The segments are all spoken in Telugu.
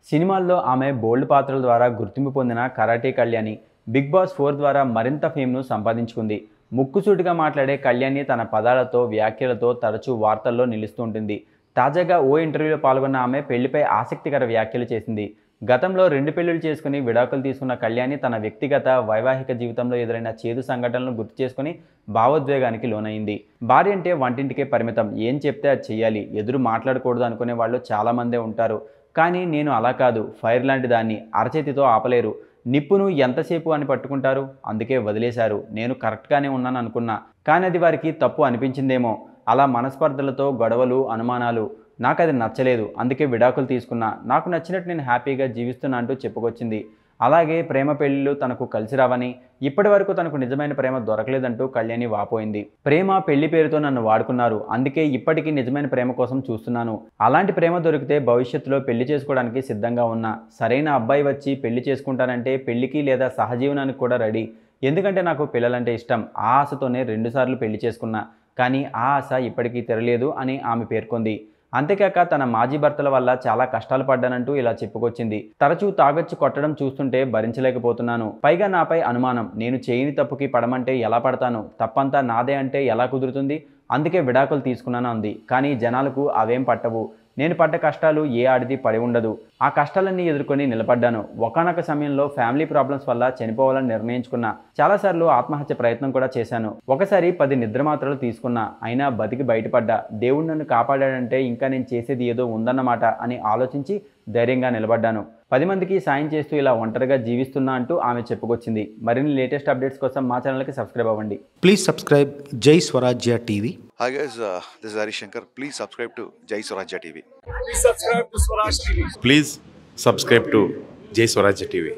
సినిమాల్లో ఆమె బోల్డ్ పాత్రల ద్వారా గుర్తింపు పొందిన karate Kalyani big boss four ద్వారా మరింత ఫేమ్ను సంపాదించుకుంది ముక్కుసూటిగా మాట్లాడే కళ్యాణి తన పదాలతో వ్యాఖ్యలతో తరచూ వార్తల్లో నిలుస్తుంటుంది తాజాగా ఓ ఇంటర్వ్యూలో పాల్గొన్న ఆమె పెళ్లిపై ఆసక్తికర వ్యాఖ్యలు చేసింది గతంలో రెండు పెళ్లిళ్ళు చేసుకుని విడాకులు తీసుకున్న కళ్యాణి తన వ్యక్తిగత వైవాహిక జీవితంలో ఎదురైన చేదు సంఘటనలను గుర్తు చేసుకుని భావోద్వేగానికి లోనైంది భార్య అంటే వంటింటికే పరిమితం ఏం చెప్తే అది చెయ్యాలి ఎదురు మాట్లాడకూడదు అనుకునే వాళ్ళు చాలామందే ఉంటారు కానీ నేను అలా కాదు ఫైర్ లాంటి దాన్ని అరచేతితో ఆపలేరు నిప్పును ఎంతసేపు అని పట్టుకుంటారు అందుకే వదిలేశారు నేను కరెక్ట్గానే ఉన్నాను అనుకున్నా కానీ అది వారికి తప్పు అనిపించిందేమో అలా మనస్పర్ధలతో గొడవలు అనుమానాలు నాకు అది నచ్చలేదు అందుకే విడాకులు తీసుకున్నా నాకు నచ్చినట్టు నేను హ్యాపీగా జీవిస్తున్నా అంటూ చెప్పుకొచ్చింది అలాగే ప్రేమ పెళ్లిళ్ళు తనకు కలిసి రావని ఇప్పటి వరకు తనకు నిజమైన ప్రేమ దొరకలేదంటూ కళ్యాణి వాపోయింది ప్రేమ పెళ్లి పేరుతో నన్ను వాడుకున్నారు అందుకే ఇప్పటికీ నిజమైన ప్రేమ కోసం చూస్తున్నాను అలాంటి ప్రేమ దొరికితే భవిష్యత్తులో పెళ్లి చేసుకోవడానికి సిద్ధంగా ఉన్నా సరైన అబ్బాయి వచ్చి పెళ్లి చేసుకుంటానంటే పెళ్లికి లేదా సహజీవనానికి కూడా రెడీ ఎందుకంటే నాకు పిల్లలంటే ఇష్టం ఆ ఆశతోనే రెండుసార్లు పెళ్లి చేసుకున్నా కానీ ఆ ఆశ ఇప్పటికీ తెరలేదు అని ఆమె పేర్కొంది అంతేకాక తన మాజీ భర్తల వల్ల చాలా కష్టాలు పడ్డానంటూ ఇలా చెప్పుకొచ్చింది తరచూ తాగొచ్చి కొట్టడం చూస్తుంటే భరించలేకపోతున్నాను పైగా నాపై అనుమానం నేను చేయని తప్పుకి పడమంటే ఎలా పడతాను తప్పంతా నాదే అంటే ఎలా కుదురుతుంది అందుకే విడాకులు తీసుకున్నాను అంది కానీ జనాలకు అవేం పట్టవు నేను పడ్డ కష్టాలు ఏ ఆడిది పడి ఉండదు ఆ కష్టాలన్నీ ఎదుర్కొని నిలబడ్డాను ఒకనొక సమయంలో ఫ్యామిలీ ప్రాబ్లమ్స్ వల్ల చనిపోవాలని నిర్ణయించుకున్నా చాలాసార్లు ఆత్మహత్య ప్రయత్నం కూడా చేశాను ఒకసారి పది నిద్ర మాత్రలు తీసుకున్నా అయినా బతికి బయటపడ్డా దేవుడు నన్ను కాపాడాడంటే ఇంకా నేను చేసేది ఏదో ఉందన్నమాట అని ఆలోచించి ధైర్యంగా నిలబడ్డాను పది మందికి సాయం చేస్తూ ఇలా ఒంటరిగా జీవిస్తున్నా అంటూ ఆమె చెప్పుకొచ్చింది మరిన్ని లేటెస్ట్ అప్డేట్స్ కోసం మా ఛానల్కి సబ్స్క్రైబ్ అవ్వండి Please subscribe Jai Swarajya TV. Hi guys, uh, this is Hari Shankar. Please subscribe to Jai Swarajya TV. Please subscribe to Swaraj TV. Please subscribe to Jay Swarajya TV.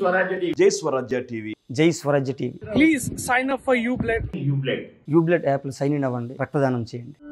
జై స్వరాజ్య టీవీ జై Swarajya TV Please sign up for UBLED. UBLED యాప్లో సైన్ ఇన్ అవ్వండి రక్తదానం చేయండి